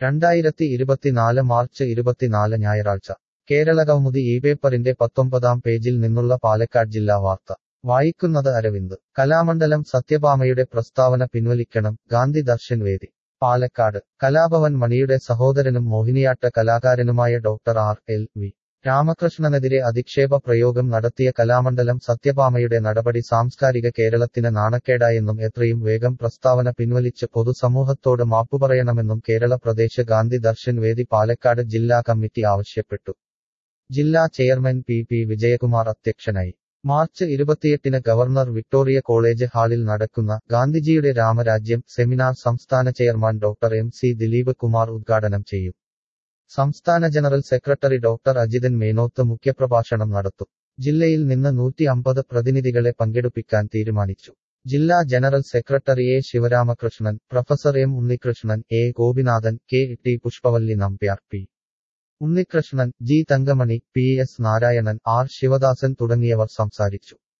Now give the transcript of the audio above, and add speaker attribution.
Speaker 1: രണ്ടായിരത്തി ഇരുപത്തിനാല് മാർച്ച് ഇരുപത്തിനാല് ഞായറാഴ്ച കേരളകൗമുദി ഈ പേപ്പറിന്റെ പത്തൊമ്പതാം പേജിൽ നിന്നുള്ള പാലക്കാട് ജില്ലാ വാർത്ത വായിക്കുന്നത് അരവിന്ദ് കലാമണ്ഡലം സത്യഭാമയുടെ പ്രസ്താവന പിൻവലിക്കണം ഗാന്ധി ദർശൻ വേദി പാലക്കാട് കലാഭവൻ മണിയുടെ സഹോദരനും മോഹിനിയാട്ട കലാകാരനുമായ ഡോക്ടർ ആർ എൽ വി രാമകൃഷ്ണനെതിരെ അധിക്ഷേപ പ്രയോഗം നടത്തിയ കലാമണ്ഡലം സത്യഭാമയുടെ നടപടി സാംസ്കാരിക കേരളത്തിന് നാണക്കേടായെന്നും എത്രയും വേഗം പ്രസ്താവന പിൻവലിച്ച് പൊതുസമൂഹത്തോട് മാപ്പുപറയണമെന്നും കേരള പ്രദേശ് ഗാന്ധി ദർശൻ വേദി പാലക്കാട് ജില്ലാ കമ്മിറ്റി ആവശ്യപ്പെട്ടു ജില്ലാ ചെയർമാൻ പി പി വിജയകുമാർ അധ്യക്ഷനായി മാർച്ച് ഇരുപത്തിയെട്ടിന് ഗവർണർ വിക്ടോറിയ കോളേജ് ഹാളിൽ നടക്കുന്ന ഗാന്ധിജിയുടെ രാമരാജ്യം സെമിനാർ സംസ്ഥാന chairman doctor M C Dileep Kumar ഉദ്ഘാടനം ചെയ്യും സംസ്ഥാന general secretary doctor Ajithan Menoth മുഖ്യപ്രഭാഷണം നടത്തും ജില്ലയിൽ നിന്ന് നൂറ്റി അമ്പത് പ്രതിനിധികളെ പങ്കെടുപ്പിക്കാൻ തീരുമാനിച്ചു ജില്ലാ general secretary A Sivaramakrishnan professor M Unnikrishnan A Gopinathan K T Pushpavalli Nambiar P Unnikrishnan G Thankamani P S Narayanan R Sivadasan തുടങ്ങിയവർ സംസാരിച്ചു